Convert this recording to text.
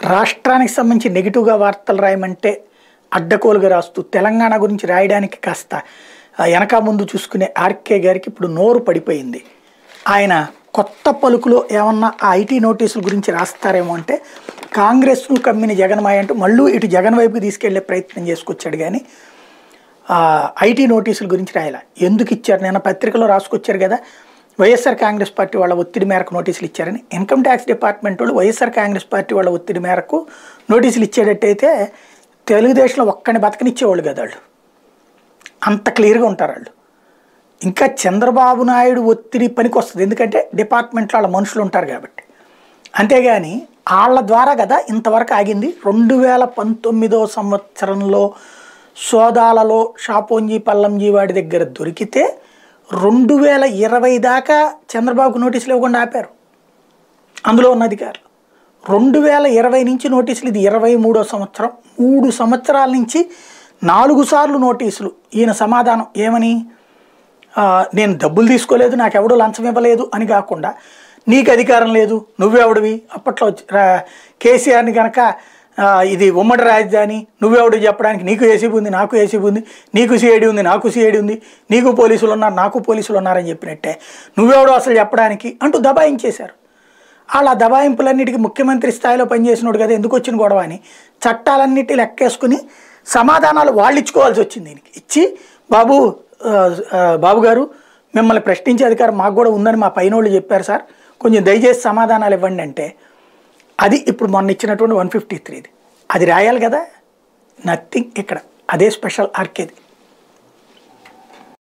రాష్ట్రానికి సంబంధించి నెగిటివ్గా వార్తలు రాయమంటే అడ్డకోలుగా రాస్తూ తెలంగాణ గురించి రాయడానికి కాస్త ఆ, వెనక ముందు చూసుకునే ఆర్కే గారికి ఇప్పుడు నోరు పడిపోయింది ఆయన కొత్త పలుకులో ఏమన్నా ఆ ఐటీ నోటీసుల గురించి రాస్తారేమో అంటే కాంగ్రెస్ను కమ్మిన జగన్మాయ అంటూ మళ్ళీ ఇటు జగన్ వైపుకి తీసుకెళ్లే ప్రయత్నం చేసుకొచ్చాడు కానీ ఆ, ఐటీ నోటీసుల గురించి రాయాల ఎందుకు ఇచ్చారు నిన్న పత్రికలో రాసుకొచ్చారు కదా వైఎస్ఆర్ కాంగ్రెస్ పార్టీ వాళ్ళ ఒత్తిడి మేరకు నోటీసులు ఇచ్చారని ఇన్కమ్ ట్యాక్స్ డిపార్ట్మెంట్ వాళ్ళు వైఎస్ఆర్ కాంగ్రెస్ పార్టీ వాళ్ళ ఒత్తిడి మేరకు నోటీసులు ఇచ్చేటట్టయితే తెలుగుదేశంలో ఒక్కని బతకనిచ్చేవాళ్ళు కదా వాళ్ళు అంత క్లియర్గా ఉంటారు వాళ్ళు ఇంకా చంద్రబాబు నాయుడు ఒత్తిడి పనికి వస్తుంది ఎందుకంటే డిపార్ట్మెంట్లో వాళ్ళ మనుషులు ఉంటారు కాబట్టి అంతేగాని వాళ్ళ ద్వారా కదా ఇంతవరకు ఆగింది రెండు వేల పంతొమ్మిదో సంవత్సరంలో సోదాలలో షాపోంజీ పల్లంజీ వాడి దగ్గర దొరికితే రెండు వేల ఇరవై దాకా చంద్రబాబుకు నోటీసులు ఇవ్వకుండా ఆపారు అందులో ఉన్న అధికారులు రెండు వేల ఇరవై నుంచి నోటీసులు ఇది ఇరవై మూడో సంవత్సరం మూడు సంవత్సరాల నుంచి నాలుగు సార్లు నోటీసులు ఈయన సమాధానం ఏమని ఆ, నేను డబ్బులు తీసుకోలేదు నాకు ఎవడో లంచం ఇవ్వలేదు అని కాకుండా నీకు అధికారం లేదు నువ్వెవడివి అప్పట్లో రా- కేసీఆర్ని కనుక ఆ, ఇది ఉమ్మడి రాజధాని నువ్వెవడు చెప్పడానికి నీకు ఏసీబీ ఉంది నాకు ఏసీబీ ఉంది నీకు సిఐడి ఉంది నాకు సిఐడి ఉంది నీకు పోలీసులు ఉన్నారు నాకు పోలీసులు ఉన్నారని చెప్పినట్టే నువ్వెవడో అసలు చెప్పడానికి అంటూ దబాయించేశారు వాళ్ళ దబాయింపులన్నిటికీ ముఖ్యమంత్రి స్థాయిలో పనిచేసినోడు కదా ఎందుకు వచ్చిన గొడవ అని చట్టాలన్నిటి లెక్కేసుకుని సమాధానాలు వాళ్ళు ఇచ్చుకోవాల్సి వచ్చింది దీనికి ఇచ్చి బాబు ఆ, ఆ, బాబు గారు మిమ్మల్ని ప్రశ్నించే అధికారం మాకు కూడా ఉందని మా పైన వాళ్ళు చెప్పారు సార్ కొంచెం దయచేసి సమాధానాలు ఇవ్వండి అంటే అది ఇప్పుడు మొన్న ఇచ్చినటువంటి వన్ ఫిఫ్టీ త్రీది అది రాయాలి కదా నథింగ్ ఇక్కడ అదే స్పెషల్ ఆర్కేది